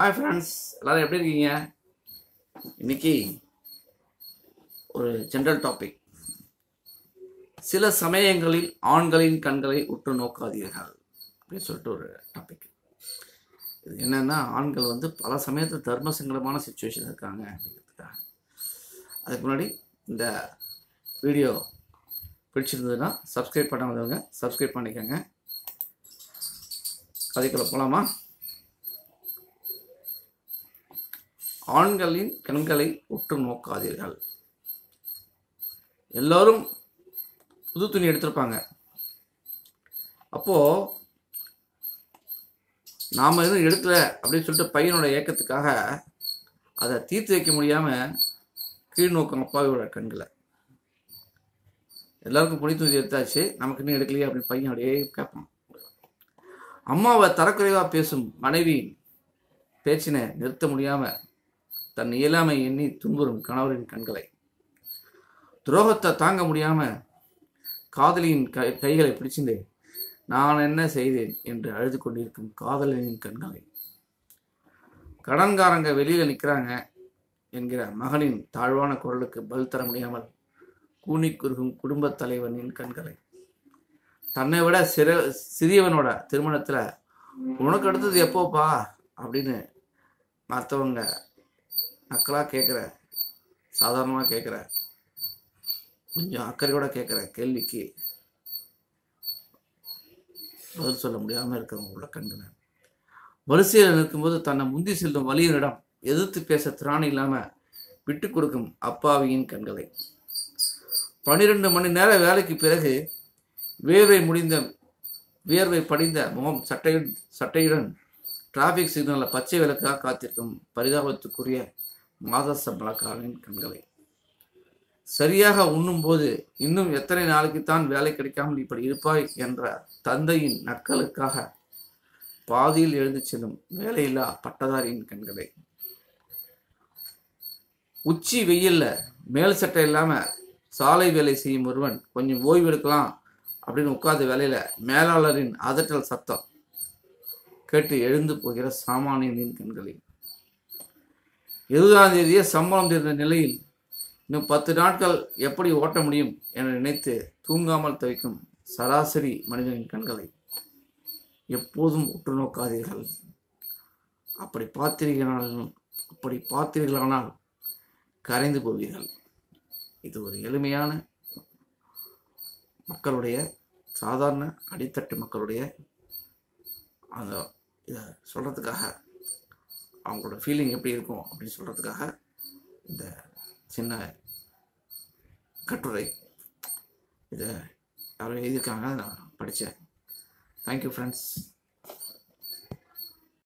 hi friends எல்லாரும் எப்படி இருக்கீங்க இன்னைக்கு ஒரு ஜென்ரல் டாபிக் சில சமயங்களில் ஆண்களின் கண்களை உற்று நோக்காதீர்கள் அப்படின்னு சொல்லிட்டு ஒரு டாபிக் இது என்னன்னா ஆண்கள் வந்து பல சமயத்தில் தர்ம சங்கடமான சுச்சுவேஷன் இருக்காங்க அப்படிங்கிறதுக்காக அதுக்கு முன்னாடி இந்த வீடியோ பிடிச்சிருந்ததுன்னா சப்ஸ்கிரைப் பண்ணாதவங்க சப்ஸ்கிரைப் பண்ணிக்கோங்க கதைக்குள்ள போகலாமா ஆண்களின் கண்களை உற்று நோக்காதீர்கள் எல்லாரும் புது துணி எடுத்திருப்பாங்க அப்போ நாம எதுவும் எடுக்கல அப்படின்னு சொல்லிட்டு பையனோட ஏக்கத்துக்காக அதை தீர்த்து வைக்க முடியாம கீழ் நோக்கம் அப்பாவியோட கண்களை எல்லாருக்கும் புனி துணி எடுத்தாச்சு நமக்கு இன்னும் எடுக்கலையே அப்படின்னு பையன் அப்படியே கேட்பான் அம்மாவை தரக்குறைவா பேசும் மனைவி பேச்சினை நிறுத்த முடியாம தன் இயலாமை எண்ணி துன்புறும் கணவரின் கண்களை துரோகத்தை தாங்க முடியாம காதலியின் கை கைகளை பிடிச்சிட்டு நான் என்ன செய்தேன் என்று அழுது கொண்டிருக்கும் காதலனின் கண்களை கடன்காரங்க வெளியில நிற்கிறாங்க என்கிற மகனின் தாழ்வான குரலுக்கு பதில் தர முடியாமல் கூனி குறுகும் குடும்பத் தலைவனின் கண்களை தன்னை விட சிற சிறியவனோட திருமணத்துல உனக்கு அடுத்தது எப்போப்பா அப்படின்னு மற்றவங்க நக்கலாக கேட்குற சாதாரணமாக கேட்குற கொஞ்சம் அக்கறையோட கேட்குற கேள்விக்கு பதில் சொல்ல முடியாமல் இருக்கிறவங்க உள்ள கண்களை வரிசையில் நிற்கும்போது தன்னை முந்தி செல்லும் வலியனிடம் எதிர்த்து பேச திராணி இல்லாமல் விட்டு கொடுக்கும் அப்பாவியின் கண்களை பன்னிரெண்டு மணி நேர வேலைக்கு பிறகு வேர்வை முடிந்த வியர்வை படிந்த முகம் சட்டையுடன் சட்டையுடன் டிராஃபிக் சிக்னலில் பச்சை விளக்காக காத்திருக்கும் பரிதாபத்துக்குரிய மாத சம்பளக்காரனின் கண்களை சரியாக உண்ணும்போது இன்னும் எத்தனை நாளைக்குத்தான் வேலை கிடைக்காமல் இப்படி இருப்பாய் என்ற தந்தையின் நக்கலுக்காக பாதியில் எழுந்து செல்லும் வேலையில்லா பட்டதாரியின் கண்களை உச்சி வெயில்ல மேல் சட்டை இல்லாம சாலை வேலை செய்யும் ஒருவன் கொஞ்சம் ஓய்வு எடுக்கலாம் அப்படின்னு உட்கார்ந்த வேலையில மேலாளரின் அதட்டல் சத்தம் கேட்டு எழுந்து போகிற சாமானியனின் கண்களில் இருபதாம் தேதியே சம்பளம் தீர்ந்த நிலையில் இன்னும் பத்து நாட்கள் எப்படி ஓட்ட முடியும் என நினைத்து தூங்காமல் தவிக்கும் சராசரி மனிதனின் கண்களை எப்போதும் உற்று நோக்காதீர்கள் அப்படி பார்த்தீர்களானால் அப்படி பார்த்தீர்களானால் கரைந்து போவீர்கள் இது ஒரு எளிமையான மக்களுடைய சாதாரண அடித்தட்டு மக்களுடைய அந்த இதை சொல்கிறதுக்காக அவங்களோட ஃபீலிங் எப்படி இருக்கும் அப்படின்னு சொல்கிறதுக்காக இந்த சின்ன கட்டுரை இதை யாரும் எழுதியிருக்காங்க நான் படித்தேன் தேங்க்யூ ஃப்ரெண்ட்ஸ்